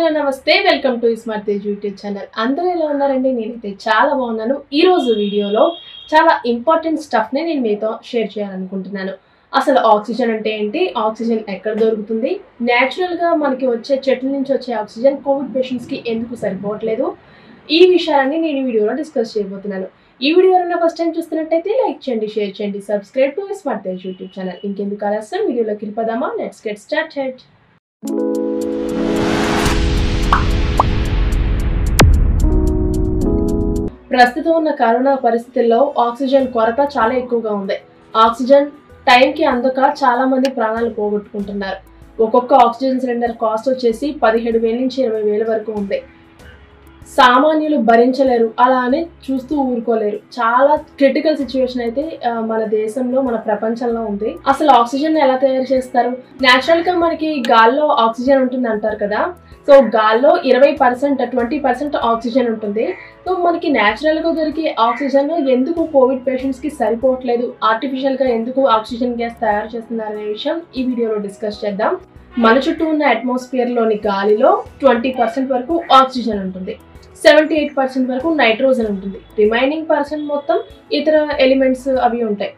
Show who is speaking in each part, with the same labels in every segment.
Speaker 1: hello నమస్తే welcome to smart Tej YouTube channel అందరూ ఎలా ఉన్నారండి నేనైతే చాలా బాగున్నాను ఈ రోజు వీడియోలో చాలా ఇంపార్టెంట్ స్టఫ్ని నేను మీతో షేర్ చేయాలనుకుంటున్నాను అసలు ఆక్సిజన్ అంటే ఏంటి ఆక్సిజన్ ఎక్కడ దొరుకుతుంది న్యాచురల్గా మనకి వచ్చే చెట్ల నుంచి వచ్చే ఆక్సిజన్ కోవిడ్ పేషెంట్స్కి ఎందుకు సరిపోవట్లేదు ఈ విషయాలన్నీ నేను ఈ వీడియోలో డిస్కస్ చేయబోతున్నాను ఈ వీడియో ఫస్ట్ టైం చూస్తున్నట్టయితే లైక్ చేయండి షేర్ చేయండి subscribe to smart Tej YouTube channel ఇంకెందుకు ఆలస్యం వీడియోలోకి వెళ్ళిపోదామా లెట్స్ గెట్ స్టార్ట్ హెడ్ ప్రస్తుతం ఉన్న కరోనా పరిస్థితుల్లో ఆక్సిజన్ కొరత చాలా ఎక్కువగా ఉంది ఆక్సిజన్ టైంకి అందక చాలా మంది ప్రాణాలు పోగొట్టుకుంటున్నారు ఒక్కొక్క ఆక్సిజన్ సిలిండర్ కాస్ట్ వచ్చేసి పదిహేడు వేల నుంచి ఇరవై వేల వరకు ఉంది సామాన్యులు భరించలేరు అలా అని చూస్తూ ఊరుకోలేరు చాలా క్రిటికల్ సిచ్యువేషన్ అయితే ఆ, మన దేశంలో మన ప్రపంచంలో ఉంది అసలు ఆక్సిజన్ ఎలా తయారు చేస్తారు న్యాచురల్ గా మనకి గాల్లో ఆక్సిజన్ ఉంటుంది అంటారు కదా సో గాల్లో ఇరవై పర్సెంట్ ట్వంటీ పర్సెంట్ ఆక్సిజన్ ఉంటుంది సో మనకి న్యాచురల్ గా దొరికే ఆక్సిజన్ ఎందుకు కోవిడ్ పేషెంట్స్ కి సరిపోవట్లేదు ఆర్టిఫిషియల్ గా ఎందుకు ఆక్సిజన్ గ్యాస్ తయారు చేస్తున్నారు అనే విషయం ఈ వీడియోలో డిస్కస్ చేద్దాం మన చుట్టూ ఉన్న అట్మాస్ఫియర్ లోని గాలిలో ట్వంటీ పర్సెంట్ వరకు ఆక్సిజన్ ఉంటుంది సెవెంటీ ఎయిట్ పర్సెంట్ వరకు నైట్రోజన్ ఉంటుంది రిమైనింగ్ పర్సెంట్ మొత్తం ఇతర ఎలిమెంట్స్ అవి ఉంటాయి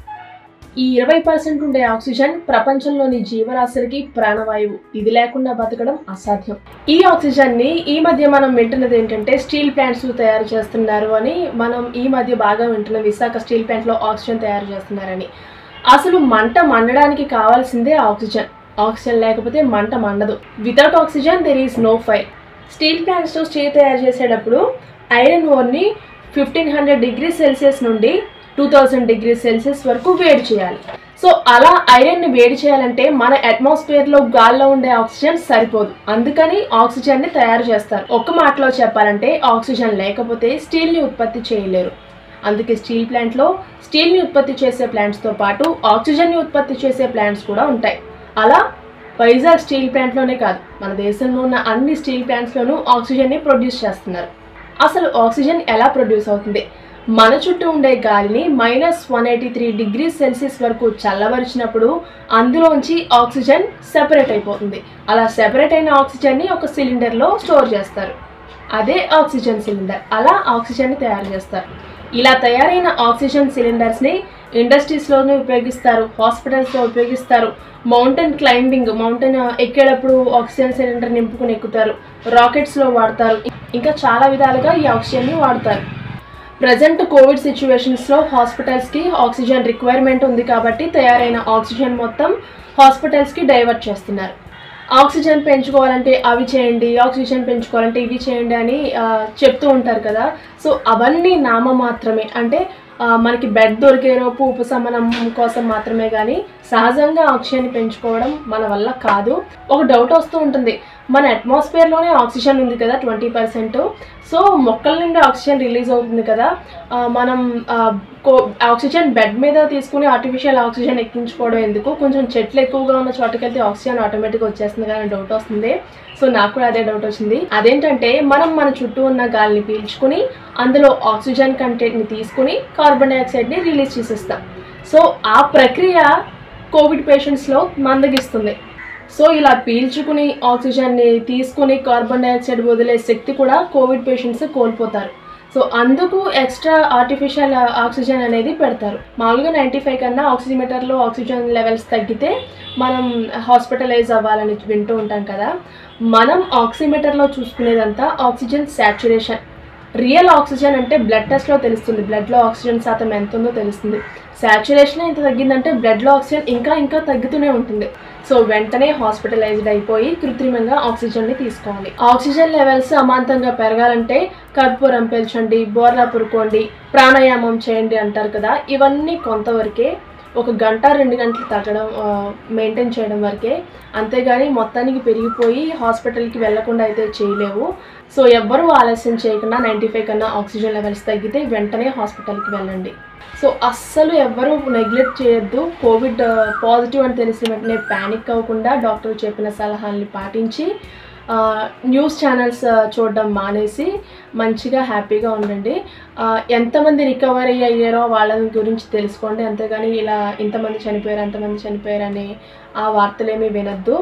Speaker 1: ఈ ఇరవై పర్సెంట్ ఉండే ఆక్సిజన్ ప్రపంచంలోని జీవరాశులకి ప్రాణవాయువు ఇది లేకుండా బతకడం అసాధ్యం ఈ ఆక్సిజన్ ని ఈ మధ్య మనం వింటున్నది ఏంటంటే స్టీల్ ప్లాంట్స్ తయారు చేస్తున్నారు అని మనం ఈ మధ్య బాగా వింటున్నాం విశాఖ స్టీల్ ప్లాంట్ లో ఆక్సిజన్ తయారు చేస్తున్నారని అసలు మంట మండడానికి కావాల్సిందే ఆక్సిజన్ ఆక్సిజన్ లేకపోతే మంట మండదు without oxygen there is no fire steel plants తో స్టీల్ తయారు చేసేటప్పుడు ఐరన్ ఓర్ని ఫిఫ్టీన్ హండ్రెడ్ డిగ్రీ సెల్సియస్ నుండి టూ థౌజండ్ డిగ్రీ సెల్సియస్ వరకు వేడి చేయాలి సో అలా ఐరన్ ని వేడి చేయాలంటే మన అట్మాస్ఫియర్ లో గాల్లో ఉండే ఆక్సిజన్ సరిపోదు అందుకని ఆక్సిజన్ ని తయారు చేస్తారు ఒక్క మాటలో చెప్పాలంటే ఆక్సిజన్ లేకపోతే స్టీల్ ని ఉత్పత్తి చేయలేరు అందుకే స్టీల్ ప్లాంట్ లో స్టీల్ ని ఉత్పత్తి చేసే ప్లాంట్స్ తో పాటు ఆక్సిజన్ ని ఉత్పత్తి చేసే ప్లాంట్స్ కూడా ఉంటాయి అలా వైజాగ్ స్టీల్ ప్లాంట్లోనే కాదు మన దేశంలో ఉన్న అన్ని స్టీల్ ప్లాంట్స్లోనూ ఆక్సిజన్ని ప్రొడ్యూస్ చేస్తున్నారు అసలు ఆక్సిజన్ ఎలా ప్రొడ్యూస్ అవుతుంది మన చుట్టూ ఉండే గాలిని minus one eighty three degree Celsius వరకు చల్లబరిచినప్పుడు అందులోంచి ఆక్సిజన్ సెపరేట్ అయిపోతుంది అలా సెపరేట్ అయిన ఆక్సిజన్ని ఒక సిలిండర్లో స్టోర్ చేస్తారు అదే ఆక్సిజన్ సిలిండర్ అలా ఆక్సిజన్ని తయారు చేస్తారు ఇలా తయారైన ఆక్సిజన్ సిలిండర్స్ని ఇండస్ట్రీస్లోనూ ఉపయోగిస్తారు హాస్పిటల్స్లో ఉపయోగిస్తారు మౌంటైన్ క్లైంబింగ్ మౌంటైన్ ఎక్కేటప్పుడు ఆక్సిజన్ సిలిండర్ నింపుకుని ఎక్కుతారు రాకెట్స్లో వాడతారు ఇంకా చాలా విధాలుగా ఈ ఆక్సిజన్ని వాడతారు ప్రజెంట్ కోవిడ్ సిచ్యువేషన్స్లో హాస్పిటల్స్కి ఆక్సిజన్ రిక్వైర్మెంట్ ఉంది కాబట్టి తయారైన ఆక్సిజన్ మొత్తం హాస్పిటల్స్కి డైవర్ట్ చేస్తున్నారు ఆక్సిజన్ పెంచుకోవాలంటే అవి చేయండి ఆక్సిజన్ పెంచుకోవాలంటే ఇవి చేయండి అని ఆ, చెప్తూ ఉంటారు కదా సో అవన్నీ నామ మాత్రమే అంటే ఆ, మనకి బెడ్ దొరికేలోపు ఉపశమనం కోసం మాత్రమే కానీ సహజంగా ఆక్సిజన్ పెంచుకోవడం మన వల్ల కాదు ఒక డౌట్ వస్తూ ఉంటుంది మన అట్మాస్ఫియర్లోనే ఆక్సిజన్ ఉంది కదా ట్వంటీ పర్సెంట్ సో మొక్కల నుండి ఆక్సిజన్ రిలీజ్ అవుతుంది కదా ఆ, మనం ఆ, కో- ఆక్సిజన్ బెడ్ మీద తీసుకుని ఆర్టిఫిషియల్ ఆక్సిజన్ ఎక్కించుకోవడం ఎందుకు కొంచెం చెట్లు ఎక్కువగా ఉన్న చోటకి వెళ్తే ఆక్సిజన్ ఆటోమేటిక్గా వచ్చేస్తుంది కానీ డౌట్ వస్తుంది సో నాకు కూడా అదే డౌట్ వచ్చింది అదేంటంటే మనం మన చుట్టూ ఉన్న గాలిని పీల్చుకుని అందులో ఆక్సిజన్ కంటెంట్ని తీసుకుని కార్బన్ డైఆక్సైడ్ని రిలీజ్ చేసేస్తాం సో ఆ ప్రక్రియ కోవిడ్ పేషెంట్స్లో మందగిస్తుంది సో ఇలా పీల్చుకుని ఆక్సిజన్ని తీసుకుని కార్బన్ డైఆక్సైడ్ వదిలే శక్తి కూడా కోవిడ్ పేషెంట్స్ కోల్పోతారు సో అందుకు ఎక్స్ట్రా ఆర్టిఫిషియల్ ఆక్సిజన్ అనేది పెడతారు మామూలుగా నైంటీ ఫైవ్ కన్నా ఆక్సిమీటర్లో ఆక్సిజన్ లెవెల్స్ తగ్గితే మనం హాస్పిటలైజ్ అవ్వాలని వింటూ ఉంటాం కదా మనం ఆక్సిమీటర్లో చూసుకునేదంతా ఆక్సిజన్ సాచురేషన్ రియల్ ఆక్సిజన్ అంటే బ్లడ్ టెస్ట్లో తెలుస్తుంది బ్లడ్లో ఆక్సిజన్ శాతం ఎంత ఉందో తెలుస్తుంది సాచురేషన్ ఎంత తగ్గిందంటే బ్లడ్లో ఆక్సిజన్ ఇంకా ఇంకా తగ్గుతూనే ఉంటుంది సో వెంటనే హాస్పిటలైజ్డ్ అయిపోయి కృత్రిమంగా ఆక్సిజన్ని తీసుకోవాలి ఆక్సిజన్ లెవెల్స్ అమాంతంగా పెరగాలంటే కర్పూరం పీల్చండి బోర్లా పురుకోండి ప్రాణాయామం చేయండి అంటారు కదా ఇవన్నీ కొంతవరకే ఒక గంట రెండు గంటలు తగ్గడం మెయింటైన్ చేయడం వరకే అంతేగాని మొత్తానికి పెరిగిపోయి హాస్పిటల్కి వెళ్లకుండా అయితే చేయలేవు సో ఎవ్వరూ ఆలస్యం చేయకుండా నైంటీ ఫైవ్ కన్నా ఆక్సిజన్ లెవెల్స్ తగ్గితే వెంటనే హాస్పిటల్కి వెళ్ళండి సో అస్సలు ఎవ్వరూ నెగ్లెక్ట్ చేయొద్దు కోవిడ్ పాజిటివ్ అని తెలిసిన వెంటనే ప్యానిక్ అవ్వకుండా డాక్టర్ చెప్పిన సలహాల్ని పాటించి ఆ, న్యూస్ ఛానల్స్ ఆ, చూడడం మానేసి మంచిగా హ్యాపీగా ఉండండి ఆ, ఎంతమంది రికవరీ అయ్యారో వాళ్ళ గురించి తెలుసుకోండి అంతేగాని ఇలా ఇంతమంది చనిపోయారు అంతమంది చనిపోయారు అనే ఆ వార్తలేమీ వినొద్దు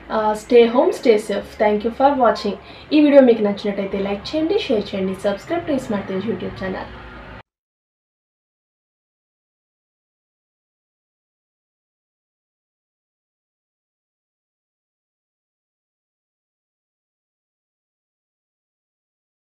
Speaker 1: stay home stay safe thank you for watching ఈ వీడియో మీకు నచ్చినట్టయితే లైక్ చేయండి షేర్ చేయండి subscribe to smart YouTube channel